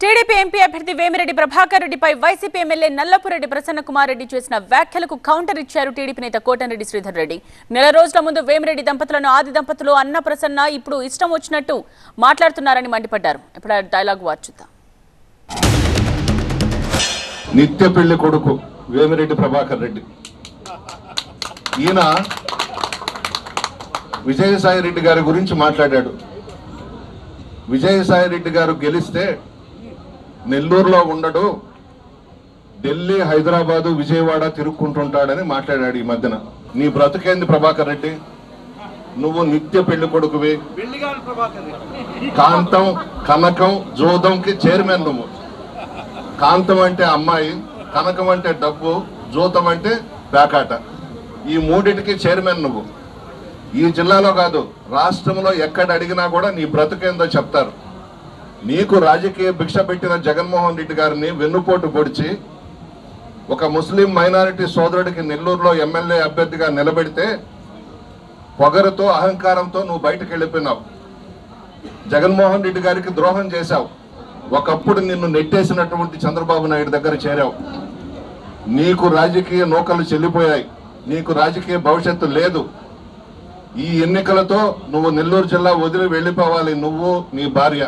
TDP MP అభ్యర్థి వేమిరెడ్డి ప్రభాకర్ రెడ్డిపై YCP MLA Nallapureddy Prasanna Kumar Reddy చేసిన వ్యాఖ్యలకు కౌంటర్ ఇచ్చారు టీడీపీ నేత కోటంరెడ్డి శ్రీధర్ రెడ్డి నెల రోజుల ముందు వేమిరెడ్డి దంపతులను ఆది దంపతులు అన్న ప్రసన్న ఇప్పుడు ఇష్టం వచ్చినట్టు మాట్లాడుతున్నారని మండిపడ్డారు ఇప్పుడు ఆ డైలాగ్ వాచుద్దాం నిత్య పెళ్లి కొడుకు వేమిరెడ్డి ప్రభాకర్ రెడ్డి ఈయన విజయసాయి రెడ్డి గారి గురించి మాట్లాడాడు విజయసాయి రెడ్డి గారు గెలిస్తే నెల్లూరులో ఉండడు ఢిల్లీ హైదరాబాదు విజయవాడ తిరుక్కుంటుంటాడని మాట్లాడాడు ఈ మధ్యన నీ బ్రతుకేంది ప్రభాకర్ రెడ్డి నువ్వు నిత్య పెళ్లి కొడుకువి కాంతం కనకం జోదంకి చైర్మన్ నువ్వు కాంతం అంటే అమ్మాయి కనకం అంటే డబ్బు జూతం అంటే పేకాట ఈ మూడిటికి చైర్మన్ నువ్వు ఈ జిల్లాలో కాదు రాష్ట్రంలో ఎక్కడ అడిగినా కూడా నీ బ్రతుకేందో చెప్తారు నీకు రాజకీయ భిక్ష పెట్టిన జగన్మోహన్ రెడ్డి గారిని వెన్నుపోటు పొడిచి ఒక ముస్లిం మైనారిటీ సోదరుడికి నెల్లూరులో ఎమ్మెల్యే అభ్యర్థిగా నిలబెడితే పొగరుతో అహంకారంతో నువ్వు బయటకు వెళ్ళిపోయినావు జగన్మోహన్ రెడ్డి గారికి ద్రోహం చేశావు ఒకప్పుడు నిన్ను నెట్టేసినటువంటి చంద్రబాబు నాయుడు దగ్గర చేరావు నీకు రాజకీయ నూకలు చెల్లిపోయాయి నీకు రాజకీయ భవిష్యత్తు లేదు ఈ ఎన్నికలతో నువ్వు నెల్లూరు జిల్లా వదిలి వెళ్ళిపోవాలి నువ్వు నీ భార్య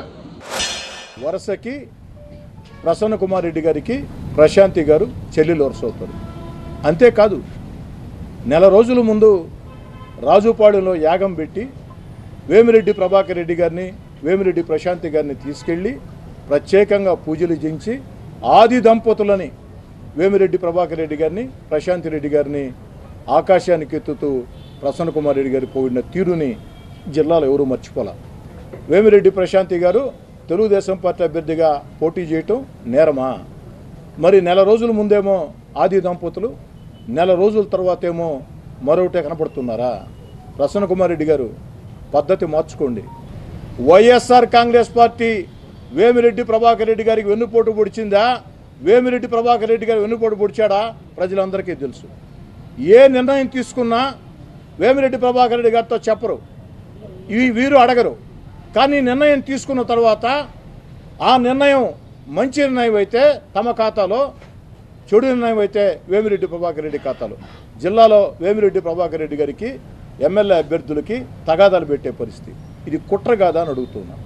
వరుసకి ప్రసన్న కుమార్ రెడ్డి గారికి ప్రశాంతి గారు చెల్లెలు వరుస అవుతారు అంతేకాదు నెల రోజుల ముందు రాజుపాడులో యాగం పెట్టి వేమిరెడ్డి ప్రభాకర్ రెడ్డి గారిని వేమిరెడ్డి ప్రశాంతి గారిని తీసుకెళ్ళి ప్రత్యేకంగా పూజలు చేయించి ఆది దంపతులని వేమిరెడ్డి ప్రభాకర్ రెడ్డి గారిని ప్రశాంతి రెడ్డి గారిని ఆకాశానికి ఎత్తుతూ ప్రసన్న కుమార్ రెడ్డి గారి పోయిన తీరుని జిల్లాలో ఎవరూ మర్చిపోలే వేమిరెడ్డి ప్రశాంతి గారు తెలుగుదేశం పార్టీ అభ్యర్థిగా పోటీ చేయటం నేరమా మరి నెల రోజుల ముందేమో ఆది దంపతులు నెల రోజుల తర్వాత ఏమో మరొకటే కనపడుతున్నారా ప్రసన్న కుమార్ రెడ్డి గారు పద్ధతి మార్చుకోండి వైఎస్ఆర్ కాంగ్రెస్ పార్టీ వేమిరెడ్డి ప్రభాకర్ రెడ్డి గారికి వెన్నుపోటు పొడిచిందా వేమిరెడ్డి ప్రభాకర్ రెడ్డి గారు వెన్నుపోటు పొడిచాడా ప్రజలందరికీ తెలుసు ఏ నిర్ణయం తీసుకున్నా వేమిరెడ్డి ప్రభాకర్ రెడ్డి గారితో చెప్పరు ఇవి వీరు అడగరు కానీ నిర్ణయం తీసుకున్న తర్వాత ఆ నిర్ణయం మంచి నిర్ణయం అయితే తమ ఖాతాలో చెడు నిర్ణయం అయితే వేమిరెడ్డి ప్రభాకర్ రెడ్డి ఖాతాలో జిల్లాలో వేమిరెడ్డి ప్రభాకర్ రెడ్డి గారికి ఎమ్మెల్యే అభ్యర్థులకి తగాదాలు పెట్టే పరిస్థితి ఇది కుట్ర కాదా అని అడుగుతున్నా